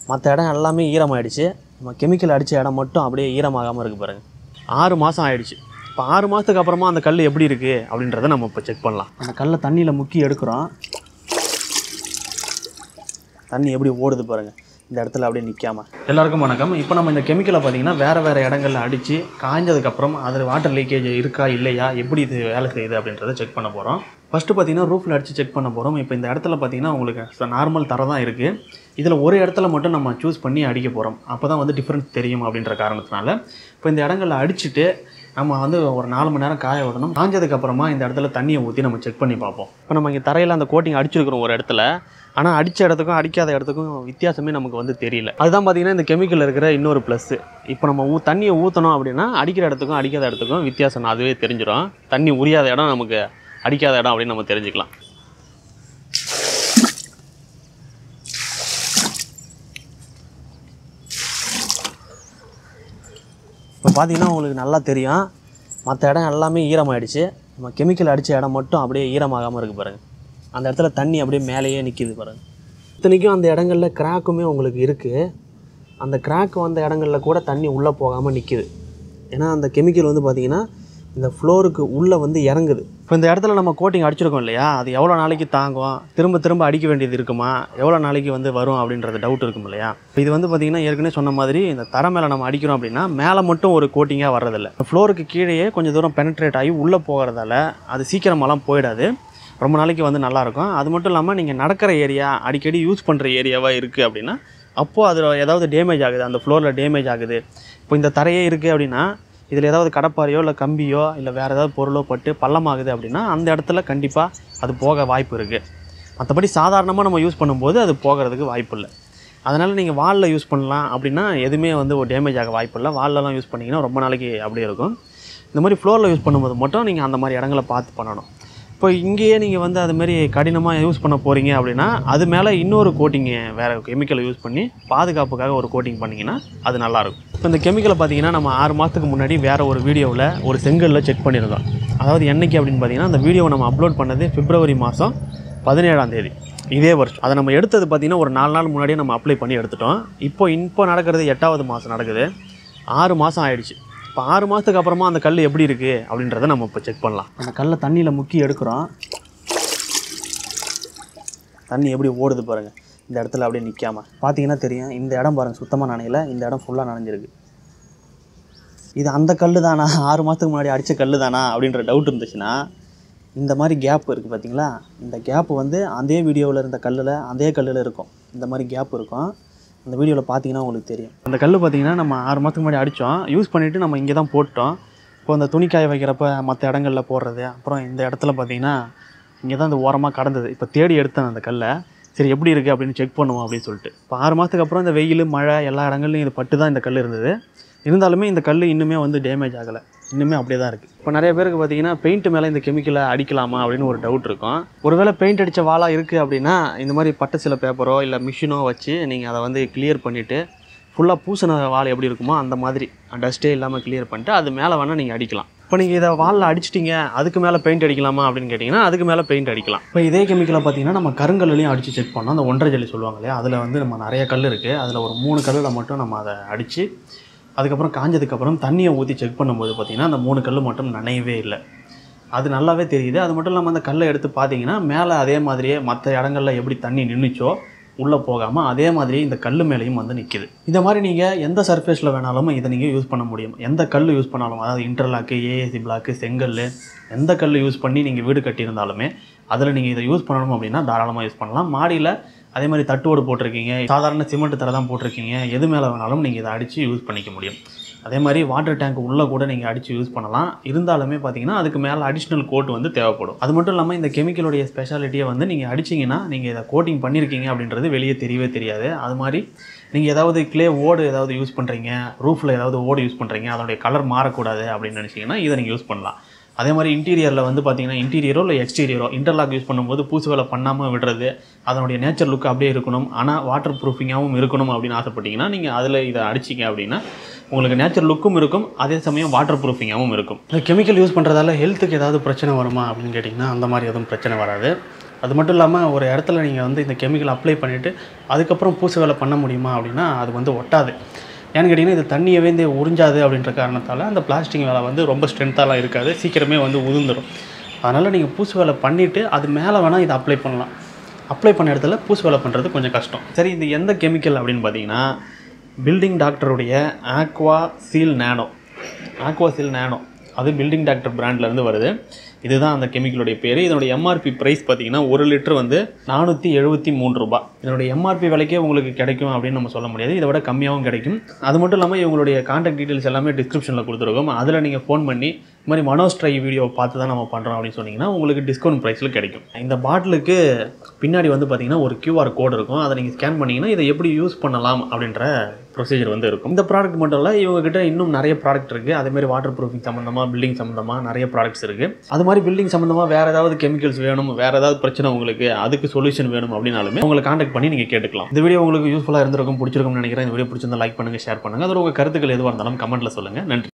மற்ற இடம் எல்லாமே ஈரமாயிடுச்சு நம்ம கெமிக்கல் அடித்த இடம் மட்டும் அப்படியே ஈரமாகாமல் இருக்கு பாருங்க ஆறு மாதம் ஆயிடுச்சு இப்போ ஆறு மாதத்துக்கு அப்புறமா அந்த கல் எப்படி இருக்குது அப்படின்றத நம்ம இப்போ செக் பண்ணலாம் அந்த கல்லை தண்ணியில் முக்கி எடுக்கிறோம் தண்ணி எப்படி ஓடுது பாருங்கள் இந்த இடத்துல அப்படியே நிற்காம எல்லாருக்கும் வணக்கம் இப்போ நம்ம இந்த கெமிக்கலை பார்த்தீங்கன்னா வேறு வேறு இடங்கள்ல அடித்து காய்ஞ்சதுக்கப்புறம் அதில் வாட்டர் லீக்கேஜ் இருக்கா இல்லையா எப்படி இது வேலை செய்யுது அப்படின்றத செக் பண்ண போகிறோம் ஃபஸ்ட்டு பார்த்தீங்கன்னா ரூஃபில் அடித்து செக் பண்ண போகிறோம் இப்போ இந்த இடத்துல பார்த்தீங்கன்னா உங்களுக்கு நார்மல் தர தான் இருக்குது இதில் ஒரு இடத்துல மட்டும் நம்ம சூஸ் பண்ணி அடிக்க போகிறோம் அப்போ தான் வந்து டிஃப்ரென்ஸ் தெரியும் அப்படின்ற காரணத்தினால இப்போ இந்த இடங்களில் அடிச்சுட்டு நம்ம வந்து ஒரு நாலு மணி நேரம் காய விடணும் காஞ்சதுக்கு அப்புறமா இந்த இடத்துல தண்ணியை ஊற்றி நம்ம செக் பண்ணி பார்ப்போம் இப்போ நம்ம இங்கே தரையில் அந்த கோட்டிங் அடிச்சிருக்கிறோம் ஒரு இடத்துல ஆனால் அடித்த இடத்துக்கும் அடிக்காத இடத்துக்கும் வித்தியாசமே நமக்கு வந்து தெரியல அதுதான் பார்த்தீங்கன்னா இந்த கெமிக்கல் இருக்கிற இன்னொரு ப்ளஸ்ஸு இப்போ நம்ம ஊ தண்ணியை ஊற்றணும் அப்படின்னா அடிக்கிற இடத்துக்கும் அடிக்காத இடத்துக்கும் வித்தியாசம் அதுவே தெரிஞ்சிடும் தண்ணி உரியாத இடம் நமக்கு அடிக்காத இடம் அப்படின்னு நம்ம தெரிஞ்சுக்கலாம் இப்போ பார்த்தீங்கன்னா உங்களுக்கு நல்லா தெரியும் மற்ற இடம் எல்லாமே ஈரமாயிடுச்சு நம்ம கெமிக்கல் அடித்த இடம் மட்டும் அப்படியே ஈரமாகாமல் இருக்குது பாருங்க அந்த இடத்துல தண்ணி அப்படியே மேலேயே நிற்கிது பாருங்க இத்தனைக்கும் அந்த இடங்கள்ல கிராக்குமே உங்களுக்கு இருக்குது அந்த கிராக் வந்த இடங்கள்ல கூட தண்ணி உள்ளே போகாமல் நிற்கிது ஏன்னா அந்த கெமிக்கல் வந்து பார்த்தீங்கன்னா இந்த ஃப்ளோருக்கு உள்ளே வந்து இறங்குது இப்போ இந்த இடத்துல நம்ம கோட்டிங் அடிச்சிருக்கோம் இல்லையா அது எவ்வளோ நாளைக்கு தாங்கும் திரும்ப திரும்ப அடிக்க வேண்டியது இருக்குமா எவ்வளோ நாளைக்கு வந்து வரும் அப்படின்றது டவுட் இருக்கும் இல்லையா இப்போ இது வந்து பார்த்திங்கன்னா ஏற்கனவே சொன்ன மாதிரி இந்த தர மேலே நம்ம அடிக்கிறோம் அப்படின்னா மேலே மட்டும் ஒரு கோட்டிங்காக வர்றதில்ல ஃப்ளோருக்கு கீழேயே கொஞ்சம் தூரம் பெனட்ரேட் ஆகி உள்ளே போகிறதால அது சீக்கிரமாலாம் போயிடாது ரொம்ப நாளைக்கு வந்து நல்லாயிருக்கும் அது மட்டும் இல்லாமல் நீங்கள் நடக்கிற ஏரியா அடிக்கடி யூஸ் பண்ணுற ஏரியாவாக இருக்குது அப்படின்னா அப்போது அதில் ஏதாவது டேமேஜ் ஆகுது அந்த ஃப்ளோரில் டேமேஜ் ஆகுது இப்போ இந்த தரையே இருக்குது அப்படின்னா இதில் ஏதாவது கடப்பாரையோ இல்லை கம்பியோ இல்லை வேறு ஏதாவது பொருளோ பட்டு பள்ளமாகுது அப்படின்னா அந்த இடத்துல கண்டிப்பாக அது போக வாய்ப்பு இருக்குது மற்றபடி சாதாரணமாக நம்ம யூஸ் பண்ணும்போது அது போகிறதுக்கு வாய்ப்பு இல்லை அதனால் நீங்கள் வாலில் யூஸ் பண்ணலாம் அப்படின்னா எதுவுமே வந்து ஒரு டேமேஜ் ஆக வாய்ப்பு இல்லை வால்லலாம் யூஸ் பண்ணிங்கன்னா ரொம்ப நாளைக்கு அப்படியே இருக்கும் இந்த மாதிரி ஃப்ளோரில் யூஸ் பண்ணும்போது மட்டும் நீங்கள் அந்த மாதிரி இடங்களை பார்த்து பண்ணணும் இப்போ இங்கேயே நீங்கள் வந்து அது மாதிரி கடினமாக யூஸ் பண்ண போகிறீங்க அப்படின்னா அது மேலே இன்னொரு கோட்டிங்கு வேறு கெமிக்கலை யூஸ் பண்ணி பாதுகாப்புக்காக ஒரு கோட்டிங் பண்ணிங்கன்னா அது நல்லாயிருக்கும் இப்போ இந்த கெமிக்கலை பார்த்தீங்கன்னா நம்ம ஆறு மாதத்துக்கு முன்னாடி வேறு ஒரு வீடியோவில் ஒரு செங்கல்ல செக் பண்ணியிருந்தோம் அதாவது என்னைக்கு அப்படின்னு பார்த்தீங்கன்னா அந்த வீடியோவை நம்ம அப்லோட் பண்ணது பிப்ரவரி மாதம் பதினேழாம் தேதி இதே வருஷம் அதை நம்ம எடுத்தது பார்த்தீங்கன்னா ஒரு நாலு நாள் முன்னாடியே நம்ம அப்ளை பண்ணி எடுத்துட்டோம் இப்போ இப்போ நடக்கிறது எட்டாவது மாதம் நடக்குது ஆறு மாதம் ஆயிடுச்சு இப்போ ஆறு மாதத்துக்கு அப்புறமா அந்த கல் எப்படி இருக்குது அப்படின்றத நம்ம இப்போ செக் பண்ணலாம் அந்த கல்லை தண்ணியில் முக்கி எடுக்கிறோம் தண்ணி எப்படி ஓடுது பாருங்கள் இந்த இடத்துல அப்படியே நிற்காம பார்த்தீங்கன்னா தெரியும் இந்த இடம் பாருங்கள் சுத்தமாக நனையல இந்த இடம் ஃபுல்லாக நனைஞ்சிருக்கு இது அந்த கல் தானா ஆறு மாதத்துக்கு முன்னாடி அடித்த கல் தானா அப்படின்ற டவுட் இருந்துச்சுன்னா இந்த மாதிரி கேப் இருக்குது பார்த்தீங்களா இந்த கேப் வந்து அதே வீடியோவில் இருந்த கல்லில் அதே கல்லில் இருக்கும் இந்த மாதிரி கேப் இருக்கும் அந்த வீடியோவில் பார்த்தீங்கன்னா உங்களுக்கு தெரியும் அந்த கல் பார்த்தீங்கன்னா நம்ம ஆறு மாதத்துக்கு முன்னாடி அடித்தோம் யூஸ் பண்ணிவிட்டு நம்ம இங்கே தான் போட்டோம் இப்போ அந்த துணி காய வைக்கிறப்ப மற்ற இடங்களில் போடுறது அப்புறம் இந்த இடத்துல பார்த்தீங்கன்னா இங்கே தான் இந்த ஓரமாக கடந்தது இப்போ தேடி எடுத்தேன் அந்த கல்லை சரி எப்படி இருக்குது அப்படின்னு செக் பண்ணுவோம் அப்படின்னு சொல்லிட்டு இப்போ ஆறு மாதத்துக்கு அப்புறம் இந்த வெயில் மழை எல்லா இடங்கள்லையும் இது பட்டு தான் இந்த கல் இருந்தது இருந்தாலுமே இந்த கல் இன்னுமே வந்து டேமேஜ் ஆகலை இன்னுமே அப்படியே தான் இருக்குது இப்போ நிறைய பேருக்கு பார்த்தீங்கன்னா பெயிண்ட் மேலே இந்த கெமிக்கலை அடிக்கலாமா அப்படின்னு ஒரு டவுட் இருக்கும் ஒருவேளை பெயிண்ட் அடித்த வாளாக இருக்குது அப்படின்னா இந்த மாதிரி பட்டை சில பேப்பரோ இல்லை மிஷினோ வச்சு நீங்கள் அதை வந்து கிளியர் பண்ணிவிட்டு ஃபுல்லாக பூசின வால் எப்படி இருக்குமோ அந்த மாதிரி டஸ்ட்டே இல்லாமல் கிளியர் பண்ணிட்டு அது மேலே வேணால் நீங்கள் அடிக்கலாம் இப்போ நீங்கள் இதை வாலில் அடிச்சிட்டிங்க அதுக்கு மேலே பெயிண்ட் அடிக்கலாமா அப்படின்னு கேட்டிங்கன்னா அதுக்கு மேலே பெயிண்ட் அடிக்கலாம் இப்போ இதே கெமிக்கலை பார்த்தீங்கன்னா நம்ம கருங்கல்லையும் அடித்து செக் பண்ணோம் அந்த ஒன்றரை ஜல்லி சொல்லுவாங்க இல்லையா அதில் வந்து நம்ம நிறைய கல் இருக்குது அதில் ஒரு மூணு கல்லில் மட்டும் நம்ம அதை அடித்து அதுக்கப்புறம் காஞ்சதுக்கப்புறம் தண்ணியை ஊற்றி செக் பண்ணும்போது பார்த்தீங்கன்னா அந்த மூணு கல் மட்டும் நனையவே இல்லை அது நல்லாவே தெரியுது அது மட்டும் இல்லாமல் அந்த கல்லை எடுத்து பார்த்தீங்கன்னா மேலே அதே மாதிரியே மற்ற இடங்கள்ல எப்படி தண்ணி நின்றுச்சோ உள்ளே போகாமல் அதே மாதிரி இந்த கல் மேலேயும் வந்து நிற்கிது இந்த மாதிரி நீங்கள் எந்த சர்ஃபேஸில் வேணாலும் இதை நீங்கள் யூஸ் பண்ண முடியும் எந்த கல் யூஸ் பண்ணாலும் அதாவது இன்டர்லாக்கு ஏஏசி பிளாக்கு செங்கல் எந்த கல் யூஸ் பண்ணி நீங்கள் வீடு கட்டியிருந்தாலுமே அதில் நீங்கள் இதை யூஸ் பண்ணணும் அப்படின்னா தாராளமாக யூஸ் பண்ணலாம் மாடியில் அதே மாதிரி தட்டுவோடு போட்டிருக்கீங்க சாதாரண சிமெண்ட் தர தான் போட்டிருக்கீங்க எது மேலே வேணாலும் நீங்கள் இதை அடித்து யூஸ் பண்ணிக்க முடியும் அதே மாதிரி வாட்டர் டேங்க் உள்ளே கூட நீங்கள் அடித்து யூஸ் பண்ணலாம் இருந்தாலுமே பார்த்தீங்கன்னா அதுக்கு மேலே அடிஷ்னல் கோட் வந்து தேவைப்படும் அது மட்டும் இல்லாமல் இந்த கெமிக்கலுடைய ஸ்பெஷாலிட்டியை வந்து நீங்கள் அடிச்சிங்கன்னா நீங்கள் இதை கோட்டிங் பண்ணியிருக்கீங்க அப்படின்றது வெளியே தெரியவே தெரியாது அது மாதிரி நீங்கள் ஏதாவது க்ளே ஓடு ஏதாவது யூஸ் பண்ணுறீங்க ரூஃபில் ஏதாவது ஓடு யூஸ் பண்ணுறீங்க அதனுடைய கலர் மாறக்கூடாது அப்படின்னு நினச்சிங்கன்னா இதை நீங்கள் யூஸ் பண்ணலாம் அதே மாதிரி இன்டீரியரில் வந்து பார்த்தீங்கன்னா இன்டீரியரோ இல்லை எக்ஸ்டீரியரோ இன்டர்லாக் யூஸ் பண்ணும்போது பூசு வேலை பண்ணாமல் விடுறது அதனுடைய நேச்சர் லுக் அப்படியே இருக்கணும் ஆனால் வாட்டர் ப்ரூஃபிங்காகவும் இருக்கணும் அப்படின்னு ஆசைப்பட்டீங்கன்னா நீங்கள் அதில் இதை அடிச்சிங்க அப்படின்னா உங்களுக்கு நேச்சர் லுக்கும் இருக்கும் அதே சமயம் வாட்டர் ப்ரூஃபிங்காகவும் இருக்கும் இந்த கெமிக்கல் யூஸ் பண்ணுறதால ஹெல்த்துக்கு ஏதாவது பிரச்சனை வருமா அப்படின்னு கேட்டிங்கன்னா அந்த மாதிரி எதுவும் பிரச்சனை வராது அது மட்டும் இல்லாமல் ஒரு இடத்துல நீங்கள் வந்து இந்த கெமிக்கல் அப்ளை பண்ணிவிட்டு அதுக்கப்புறம் பூசு வேலை பண்ண முடியுமா அப்படின்னா அது வந்து ஒட்டாது ஏன்னு கேட்டிங்கன்னா இது தண்ணியவே இந்த உறிஞ்சாது அப்படின்ற காரணத்தால் அந்த பிளாஸ்டிக் வேலை வந்து ரொம்ப ஸ்ட்ரென்த்தாலாம் இருக்காது சீக்கிரமே வந்து உதிர்ந்துடும் அதனால் நீங்கள் பூசு வேலை பண்ணிவிட்டு அது மேலே வேணால் இதை அப்ளை பண்ணலாம் அப்ளை பண்ண இடத்துல பூசு வேலை பண்ணுறது கொஞ்சம் கஷ்டம் சரி இது எந்த கெமிக்கல் அப்படின்னு பார்த்தீங்கன்னா பில்டிங் டாக்டருடைய aqua seal nano aqua seal nano அது பில்டிங் டாக்டர் பிராண்ட்லேருந்து வருது இதுதான் அந்த கெமிக்கலுடைய பேர் இதனுடைய எம்ஆர்பி ப்ரைஸ் பார்த்தீங்கன்னா ஒரு லிட்டர் வந்து நானூற்றி எழுபத்தி மூணு ரூபாய் இதனுடைய எம்ஆர்பி விலைக்கே உங்களுக்கு கிடைக்கும் அப்படின்னு நம்ம சொல்ல முடியாது இதை விட கம்மியாகவும் கிடைக்கும் அது மட்டும் இல்லாமல் இவங்களுடைய கான்டாக்ட் டீட்டெயில்ஸ் எல்லாமே டிஸ்கிரிப்ஷனில் கொடுத்துருக்கோம் அதில் நீங்கள் ஃபோன் பண்ணி இந்த மாதிரி மனோஸ் ட்ரை வீடியோ பார்த்து தான் நம்ம பண்ணுறோம் அப்படின்னு சொன்னீங்கன்னா உங்களுக்கு டிஸ்கவுண்ட் ப்ரைஸில் கிடைக்கும் இந்த பாட்டிலுக்கு பின்னாடி வந்து பார்த்தீங்கன்னா ஒரு QR கோட் இருக்கும் அதை நீங்கள் ஸ்கேன் பண்ணிங்கன்னா இதை எப்படி யூஸ் பண்ணலாம் அப்படின்ற ப்ரொசீஜர் வந்து இருக்கும் இந்த ப்ராடக்ட் மட்டும் இல்லை இவங்ககிட்ட இன்னும் நிறைய ப்ராடக்ட் இருக்குது அதேமாதிரி வாட்டர் ப்ரூஃபிங் சம்மந்தமாக பில்டிங் சம்மந்தமாக நிறைய ப்ராடக்ட்ஸ் இருக்குது அது மாதிரி பில்டிங் சம்மந்தமாக வேறு ஏதாவது கெமிக்கல்ஸ் வேணும் வேறு ஏதாவது பிரச்சனை உங்களுக்கு அதுக்கு சொல்யூஷன் வேணும் அப்படின்னாலுமே உங்களை காண்டாக்ட் பண்ணி நீங்கள் கேட்டுக்கலாம் இந்த வீடியோ உங்களுக்கு யூஸ்ஃபுல்லாக இருந்திருக்கும் பிடிச்சிருக்கும்னு நினைக்கிறேன் இந்த வீடியோ பிடிச்சிருந்தா லைக் பண்ணுங்கள் ஷேர் பண்ணுங்கள் அதோட உங்கள் கருத்துக்கள் எதுவாக இருந்தாலும் கமெண்ட்டில் சொல்லுங்கள் நன்றி